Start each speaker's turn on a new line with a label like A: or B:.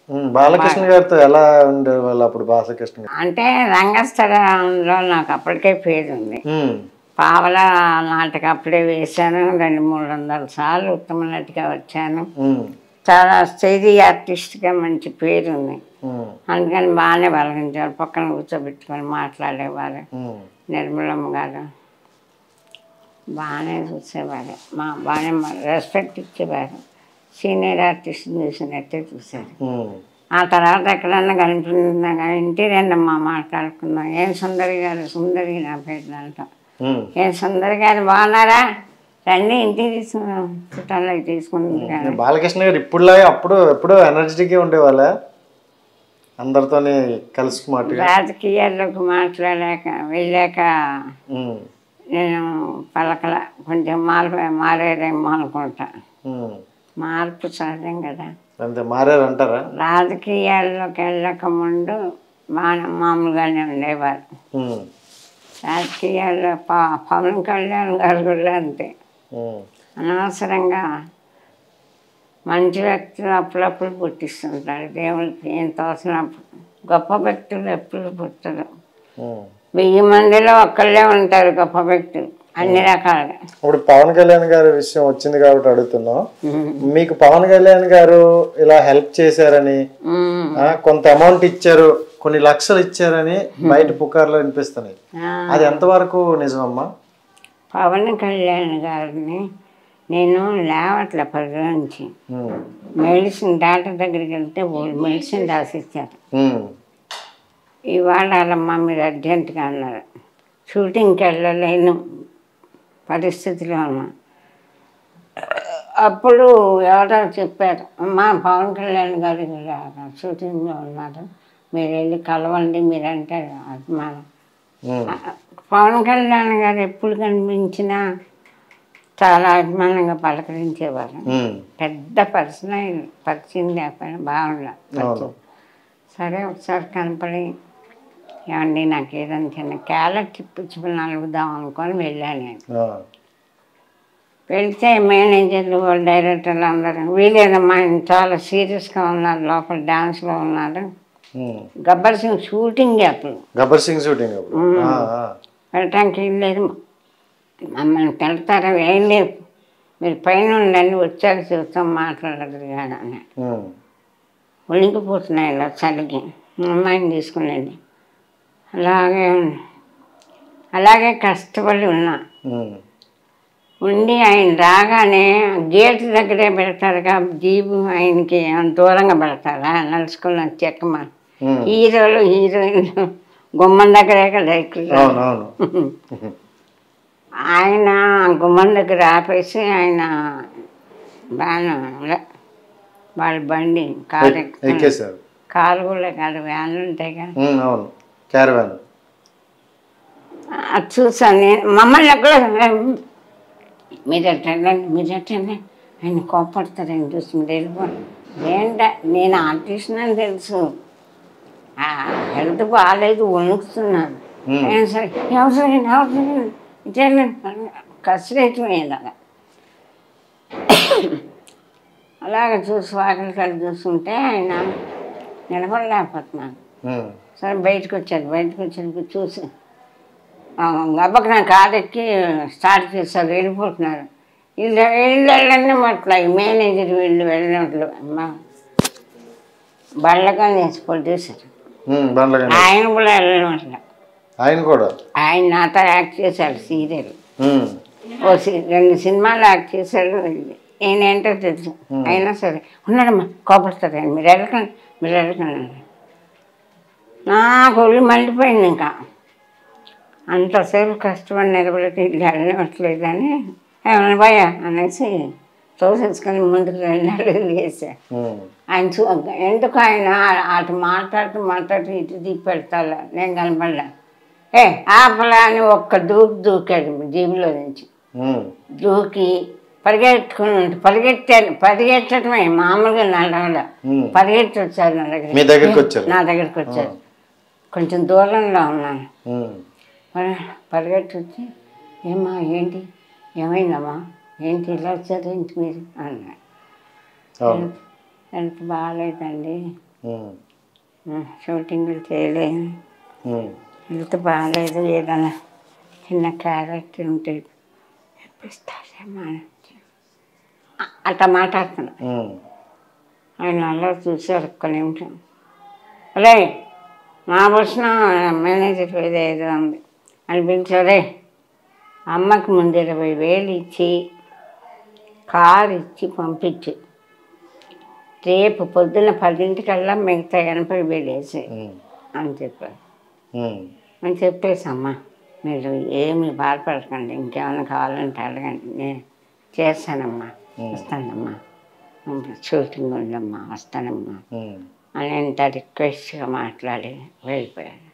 A: ఉమ్, బాలకృష్ణ గారితో ఎలా ఉండేవాళ్ళు అప్పుడు బాలకృష్ణ గారు
B: అంటే రంగస్థలంలో నాకు అప్పటికే పేరు ఉంది
A: ఉమ్,
B: పావల నాటక అప్పుడే వేశాను రెండు మూడు వందల సార్లు ఉత్తమ నటిగా వచ్చాను
A: ఉమ్,
B: చాలా స్టేజ్ ఆర్టిస్ట్గా మంచి పేరు ఉంది
A: ఉమ్,
B: అందుకని బాగానే బలగించారు పక్కన కూర్చోబెట్టుకొని మాట్లాడేవారు
A: ఉమ్,
B: నిర్మలమ్మ గారు బాగానే చూసేవారు మా బాగానే రెస్పెక్ట్ ఇచ్చేవారు సీనియర్ ఆర్టిస్ట్ చూసినట్టే చూశారు
A: ఉమ్,
B: ఆ తర్వాత ఎక్కడన్నా కనిపించిందా కానీ ఇంటి రెండమ్మా మాట్లాడుకుందాం ఏం సుందరి గారు సుందరి నా పేరు అంటాం
A: ఉమ్.
B: ఏం సుందరి గారు బాగున్నారా రండి ఇంటికి తీసుకున్నాం చుట్టాలు తీసుకుంటారు
A: బాలకృష్ణ గారు ఇప్పుడులాగే అప్పుడు ఎప్పుడో ఎనర్జెటిక్గా ఉండేవాళ్ళ అందరితోని కలిసి మాటగా
B: రాజకీయాల్లోకి మాట్లాడాక వెళ్ళాక
A: ఉమ్,
B: నేను పలకల కొంచెం మార్పు మారేదేమో అనుకుంటా
A: ఉమ్.
B: మార్పు సహజం కదా
A: అంతే మారారు అంటారా
B: రాజకీయాల్లోకి వెళ్ళక ముందు బాగా మామూలుగానే ఉండేవారు
A: ఉమ్,
B: రాజకీయాల్లో ప పవన్ కళ్యాణ్ గారు కూడా అంతే
A: ఉమ్,
B: అనవసరంగా మంచి వ్యక్తులు అప్పుడప్పుడు పుట్టిస్తుంటారు దేవుడికి ఏం తోసినప్పుడు గొప్ప వ్యక్తులు ఎప్పుడు పుట్టరు
A: ఉమ్.
B: వెయ్యి మందిలో ఒక్కళ్ళే ఉంటారు గొప్ప వ్యక్తులు అన్ని రకాలుగా
A: ఇప్పుడు పవన్ కళ్యాణ్ గారి విషయం వచ్చింది కాబట్టి అడుగుతున్నాం మీకు పవన్ కళ్యాణ్ గారు ఇలా హెల్ప్ చేశారని
B: ఉమ్.
A: ఆ, కొంత అమౌంట్ ఇచ్చారు కొన్ని లక్షలు ఇచ్చారని బయట పుకార్లు వినిపిస్తున్నాయి
B: ఆ,
A: అది ఎంతవరకు నిజమమ్మా
B: పవన్ కళ్యాణ్ గారిని నేను లేవట్ల పరిగణించి
A: ఉమ్,
B: మెడిసిన్ డాక్టర్ దగ్గరికి వెళ్తే వాళ్ళు మెడిసిన్ రాసిచ్చారు
A: ఉమ్,
B: ఇవాళ వాళ్ళమ్మ మీరు అర్జెంటుగా అన్నారు షూటింగ్కి వెళ్ళలేను పరిస్థితిలో ఉన్నా అప్పుడు ఎవరో చెప్పారు అమ్మా పవన్ కళ్యాణ్ గారు ఇలా షూటింగ్లో ఉన్నారు మీరు వెళ్ళి కలవండి మీరంటే అభిమానం
A: ఉమ్,
B: పవన్ కళ్యాణ్ గారు ఎప్పుడు కనిపించినా చాలా అభిమానంగా పలకరించేవారు
A: ఉమ్,
B: పెద్ద పర్సనల్ పరిచయం లేకపోయినా బాగుండా
A: అవును
B: సరే ఒకసారి కనపడి ఏమండి నాకు ఏదైనా చిన్న క్యారెట్ ఇప్పించుకుని అడుగుదాం అనుకొని వెళ్ళాను నేను
A: ఆ,
B: వెళ్తే మేనేజర్లు వాళ్ళు డైరెక్టర్లు అందరూ వీలేదమ్మా ఆయన చాలా సీరియస్గా ఉన్నారు లోపల డాన్స్లో ఉన్నారు
A: ఉమ్.
B: గబ్బర్ సింగ్ షూటింగ్ అప్పుడు
A: గబ్బర్ సింగ్ షూటింగ్ అప్పుడు ఆ, ఆ,
B: వెళ్ళటానికి ఏం లేదు మమ్మల్ని పెడతారా ఏం లేదు మీరు పైన ఉండండి వచ్చాక చూస్తాం మాట్లాడదు కానీ అన్నాడు
A: ఉమ్,
B: ఉలికిపోతున్నాయి ఇలా చలికి మా అమ్మాయిని తీసుకునేది అలాగే ఉన్నా. అలాగే కష్టపడి ఉన్నా
A: ఉమ్,
B: ఉండి ఆయన రాగానే గేట్ దగ్గరే పెడతారుగా జీబు ఆయనకి దూరంగా పెడతారా నడుచుకున్న చెక్కమ
A: ఉమ్.
B: హీరోలు హీరోయిన్లు గుమ్మం దగ్గరే కదా ఎక్కువ
A: అవును అవును
B: ఆయన గుమ్మం దగ్గర ఆపేసి ఆయన వ్యాన్ వాళ్ళ బండి కారు ఎక్కు-
A: ఎక్కేశారు
B: కారు కూడా కాదు వ్యాన్లు ఉంటాయి కదా
A: ఉమ్, అవును క్యారవాన్
B: అది చూసాను నేను మమ్మల్ని ఎక్కడ మీరు ఎట్టండి మీరు ఎట్టండి ఆయన కోపడతారని చూసి మీరు వెళ్ళిపోండి ఏంట నేను ఆర్టిస్ట్ అని తెలుసు ఆ, హెల్త్ బాగాలేదు వణుకుతున్నాను
A: Hmm.
B: అయినా సరే ఎవరు ఎవరు ఇచ్చేయండి కసిరేయటం ఇలాగా అలాగ చూసి వాకిలి కళ్ళు చూస్తుంటే ఆయన నిలబడలేకపోతున్నాను
A: ఉమ్,
B: సరే బయటకు వచ్చారు బయటకు వచ్చారు చూసి ఆ, గబ్బకి నా కారు ఎక్కి స్టార్ట్ చేస్తారు వెళ్ళిపోతున్నారు వీళ్ళు వీళ్ళు వెళ్ళండి అట్లా మేనేజర్ వీళ్ళు వెళ్ళినట్లు మా బళ్ళగా వేసి కొట్టేశారు
A: ఉమ్, బండ్లగండి
B: ఆయన కూడా వెళ్ళడం అట్లా
A: ఆయన కూడా
B: ఆయన నాతో యాక్ట్ చేశాడు సీరియల్
A: ఉమ్,
B: ఓ సి- రెండు సినిమాలు యాక్ట్ చేశాడు నేనేంటో తెలుసు అయినా సరే ఉన్నాడమ్మా కోపడతారండి మీరు వెళ్ళకండి మీరు వెళ్ళకండి అన్నాడు. నాకు ఒళ్ళు మండిపోయింది ఇంకా అంతసేపు కష్టపడి నిలబడితే ఇల్లు వెళ్ళట్లేదని ఏమన్నా భయ అనేసి తోసేసుకొని ముందుకు వెళ్ళాడు వేసా
A: ఉమ్,
B: ఆయన చూ ఎందుకు ఆయన అటు మాట్లాడుతూ మాట్లాడుతూ ఇటు దిగి పెడతాడు నేను కనపడలే ఏ ఆపలా అని ఒక్క దూకు దూకాడు జీబులో నుంచి
A: ఉమ్,
B: దూకి పరిగెత్తుకుని ఉంటే పరిగెత్తాను పరిగెత్తడమే మామూలుగా నడవల
A: ఉమ్.
B: పరిగెత్తి వచ్చారు నా దగ్గర
A: మీ దగ్గరికి వచ్చారు
B: నా దగ్గరికి వచ్చారు కొంచెం దూరంలో ఉన్నాను
A: ఉమ్,
B: పరి పరిగెత్తి వచ్చి ఏమ్మా ఏంటి ఏమైందమ్మా ఏంటి ఇలా వచ్చారు ఏంటి మీరు అన్నాడు
A: అవును
B: హెల్త్ బాగాలేదండి
A: ఉమ్,
B: షూటింగ్లు చేయలేను
A: ఉమ్,
B: హెల్త్ బాగాలేదు ఏదైనా చిన్న క్యారెక్టర్ ఉంటే చెప్పిస్తారేమో అని. అ- అట్లా మాట్లాడుతున్నా
A: ఉమ్,
B: ఆయన అలా చూశారు ఒక్క నిమిషం అరే మా వచ్చిన మేనేజర్ ఏదో ఏదో ఉంది అనిపించరే అమ్మకి ముందు ఇరవై వేలు ఇచ్చి కారు ఇచ్చి పంపించి రేపు పొద్దున్న పదింటికల్లా మిగతా ఎనభై వేలు వేసి
A: ఉమ్,
B: అని చెప్పారు
A: ఉమ్,
B: అని చెప్పేసమ్మా మీరు ఏమి బాధపడకండి ఇంకేమైనా కావాలంటే అడగండి నేను చేస్తానమ్మా వస్తానమ్మా షూటింగ్ ఉందమ్మా వస్తానమ్మా
A: ఉమ్.
B: అని ఎంత రిక్వెస్ట్గా మాట్లాడి వెళ్ళిపోయారు